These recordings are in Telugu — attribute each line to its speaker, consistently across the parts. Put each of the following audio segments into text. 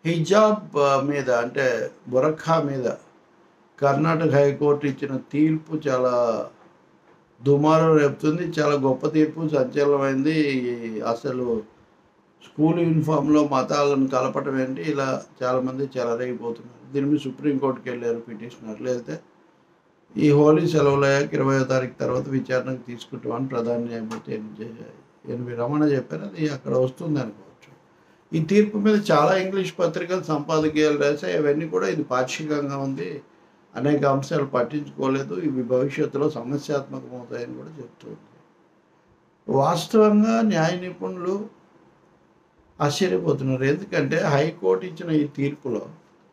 Speaker 1: హిజాబ్ ఆ, మీద అంటే బురఖా మీద కర్ణాటక హైకోర్టు ఇచ్చిన తీర్పు చాలా దుమారం రేపుతుంది చాలా గొప్ప తీర్పు సంచలనమైంది అసలు స్కూల్ యూనిఫామ్లో మతాలను కలపటం ఏంటి ఇలా చాలామంది చెలరైపోతున్నారు దీని మీద సుప్రీంకోర్టుకి వెళ్ళారు పిటిషనర్లు అయితే ఈ హోలీ సెలవులు అయ్యాక ఇరవయో తారీఖు తర్వాత విచారణకు తీసుకుంటామని ప్రధాన న్యాయమూర్తి ఎన్- ఎన్వి రమణ చెప్పారు అది అక్కడ వస్తుంది అనుకోవచ్చు ఈ తీర్పు మీద చాలా ఇంగ్లీష్ పత్రికలు సంపాదకీయాలు రాశాయి అవన్నీ కూడా ఇది పాక్షికంగా ఉంది అనేక అంశాలు పట్టించుకోలేదు ఇవి భవిష్యత్తులో సమస్యాత్మకం అవుతాయని కూడా చెప్తుంది వాస్తవంగా న్యాయ నిపుణులు ఆశ్చర్యపోతున్నారు ఎందుకంటే హైకోర్టు ఇచ్చిన ఈ తీర్పులో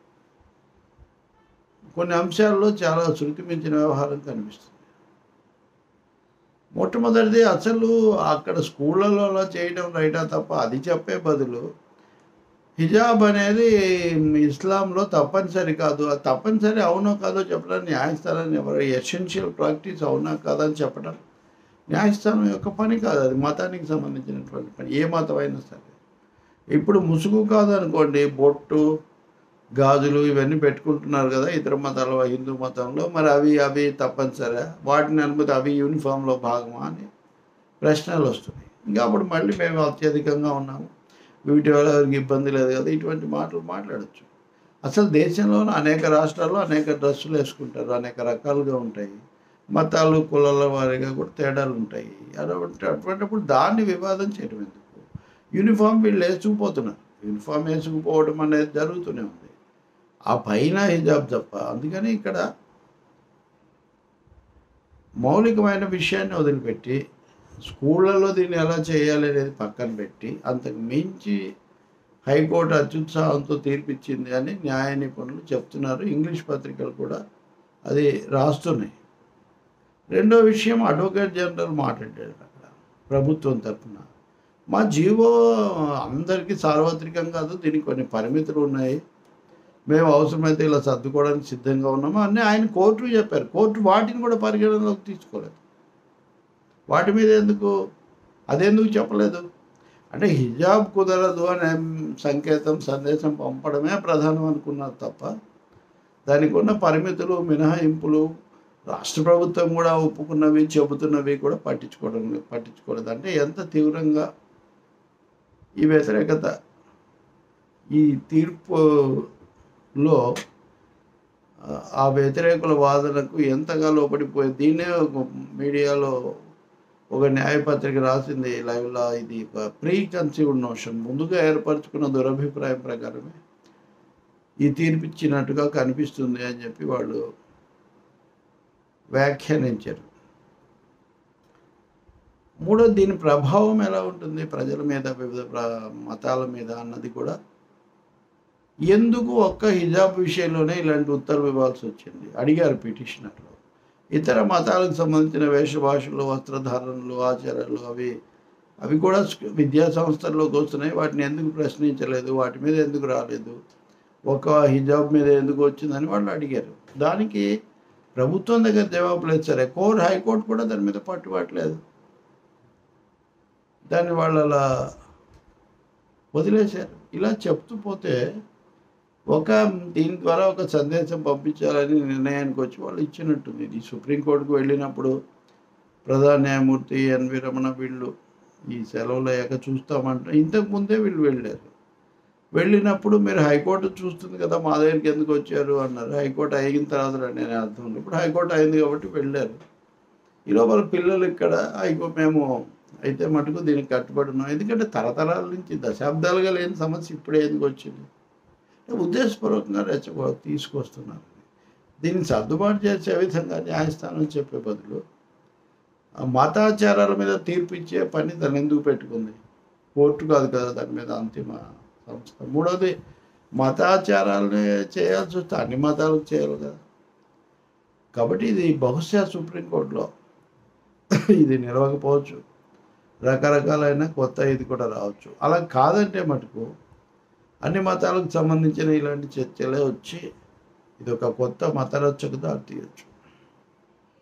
Speaker 1: కొన్ని అంశాల్లో చాలా శృతి మించిన వ్యవహారం కనిపిస్తుంది మొట్టమొదటిది అసలు అక్కడ స్కూళ్ళలో అలా చేయడం రైటా తప్ప అది చెప్పే బదులు హిజాబ్ అనేది ఇస్లాంలో తప్పనిసరి కాదు అది తప్పనిసరి అవునో కాదో చెప్పడం న్యాయస్థానాన్ని ఎవరు ఎసెన్షియల్ ప్రాక్టీస్ అవునా కాదా అని చెప్పడం న్యాయస్థానం యొక్క పని కాదు అది మతానికి సంబంధించినటువంటి పని ఏ మతం అయినా సరే ఇప్పుడు ముసుగు కాదనుకోండి బొట్టు గాజులు ఇవన్నీ పెట్టుకుంటున్నారు కదా ఇతర మతాలు హిందూ మతంలో మరి అవి అవి తప్పనిసరి వాటిని అనుమతి అవి యూనిఫామ్లో భాగమా అని ప్రశ్నలు వస్తున్నాయి ఇంకా అప్పుడు మళ్ళీ మేము అత్యధికంగా ఉన్నాము వీటి వల్ల ఎవరికి ఇబ్బంది లేదు కదా ఇటువంటి మాటలు మాట్లాడచ్చు అసలు దేశంలోనే అనేక రాష్ట్రాల్లో అనేక డ్రెస్సులు వేసుకుంటారు అనేక రకాలుగా ఉంటాయి మతాలు కులాల వారీగా కూడా తేడాలు ఉంటాయి అటువంటి అటువంటిప్పుడు దాన్ని వివాదం చేయడం ఎందుకు యూనిఫామ్ వీళ్ళు వేసుకుపోతున్నారు యూనిఫామ్ వేసుకుపోవడం అనేది జరుగుతూనే ఉంది ఆ పైన హిజాబ్ తప్ప అందుకని ఇక్కడ మౌలికమైన విషయాన్ని వదిలిపెట్టి స్కూళ్ళలో దీన్ని ఎలా చేయాలి అనేది పక్కన పెట్టి అంతకు మించి హైకోర్టు అత్యుత్సాహంతో తీర్పిచ్చింది అని న్యాయ నిపుణులు చెప్తున్నారు ఇంగ్లీష్ పత్రికలు కూడా అది రాస్తున్నాయి రెండో విషయం అడ్వకేట్ జనరల్ మాట్లాడారు అక్కడ ప్రభుత్వం తరఫున మా జీవో అందరికీ సార్వత్రికం కాదు దీనికి కొన్ని పరిమితులు ఉన్నాయి మేము అవసరమైతే ఇలా సర్దుకోవడానికి సిద్ధంగా ఉన్నాము అన్నీ ఆయన కోర్టు చెప్పారు కోర్టు వాటిని కూడా పరిగణనలోకి తీసుకోలేదు వాటి మీద ఎందుకు అదెందుకు చెప్పలేదు అంటే హిజాబ్ కుదరదు అనే సంకేతం సందేశం పంపడమే ప్రధానం అనుకున్నారు తప్ప దానికి ఉన్న పరిమితులు మినహాయింపులు రాష్ట్ర ప్రభుత్వం కూడా ఒప్పుకున్నవి చెబుతున్నవి కూడా పట్టించుకోవడం లేదు పట్టించుకోలేదు అంటే ఎంత తీవ్రంగా ఈ వ్యతిరేకత ఈ తీర్పులో ఆ, ఆ వ్యతిరేకుల వాదనకు ఎంతగా లోపడిపోయి దీన్నే ఒక మీడియాలో ఒక న్యాయపత్రిక రాసింది లైవ్లో ఇది ప్రీ కన్సీవ్డ్ నోషన్ ముందుగా ఏర్పరచుకున్న దురభిప్రాయం ప్రకారమే ఈ తీర్పిచ్చినట్టుగా కనిపిస్తుంది అని చెప్పి వాళ్ళు వ్యాఖ్యానించారు మూడో దీని ప్రభావం ఎలా ఉంటుంది ప్రజల మీద వివిధ ప్ర- మతాల మీద అన్నది కూడా ఎందుకు ఒక్క హిజాబ్ విషయంలోనే ఇలాంటి ఉత్తర్వు ఇవ్వాల్సి వచ్చింది అడిగారు పిటిషనర్లు ఇతర మతాలకు సంబంధించిన వేషభాషలు వస్త్రధారణలు ఆచారాలు అవి అవి కూడా స్క- విద్యా సంస్థల్లోకి వస్తున్నాయి వాటిని ఎందుకు ప్రశ్నించలేదు వాటి మీద ఎందుకు రాలేదు ఒక హిజాబ్ మీద ఎందుకు వచ్చిందని వాళ్ళు అడిగారు దానికి ప్రభుత్వం దగ్గర జవాబు లేదు సరే కోర్ హైకోర్టు కూడా దాని మీద పట్టుబట్టలేదు దాన్ని వాళ్ళు అలా వదిలేశారు ఇలా చెప్తూ పోతే ఒక దీని ద్వారా ఒక సందేశం పంపించాలని నిర్ణయానికి వచ్చి వాళ్ళు ఇచ్చినట్టుంది ఇది సుప్రీంకోర్టుకు వెళ్ళినప్పుడు ప్రధాన న్యాయమూర్తి ఎన్వి రమణ వీళ్ళు ఈ సెలవులు అయ్యాక చూస్తామంటే ఇంతకు ముందే వీళ్ళు వెళ్ళారు వెళ్ళినప్పుడు మీరు హైకోర్టు చూస్తుంది కదా మా దగ్గరికి ఎందుకు వచ్చారు అన్నారు హైకోర్టు అయిన తర్వాత రండి అనే అర్థం ఉంది ఇప్పుడు హైకోర్టు అయింది కాబట్టి వెళ్ళారు ఈ లోపల పిల్లలు ఇక్కడ హైకో మేము అయితే మటుకు దీనికి కట్టుబడి ఉన్నాం ఎందుకంటే తరతరాల నుంచి దశాబ్దాలుగా లేని సమస్య ఇప్పుడే ఎందుకు వచ్చింది అంటే ఉద్దేశపూర్వకంగా రెచ్చగొ తీసుకొస్తున్నారు దీన్ని సర్దుబాటు చేసే విధంగా న్యాయస్థానం చెప్పే బదులు ఆ మతాచారాల మీద తీర్పు ఇచ్చే పని తను ఎందుకు పెట్టుకుంది కోర్టు కాదు కదా దాని మీద అంతిమ సంస్థ మూడోది మతాచారాలని చేయాల్సి వస్తే అన్ని మతాలకు చేయాలి కదా కాబట్టి ఇది బహుశా సుప్రీంకోర్టులో ఇది నిలవకపోవచ్చు రకరకాలైన కొత్త ఇది కూడా రావచ్చు అలా కాదంటే మటుకు అన్ని మతాలకు సంబంధించిన ఇలాంటి చర్చలే వచ్చి ఇది ఒక కొత్త మత రచ్చకు దారి తీయచ్చు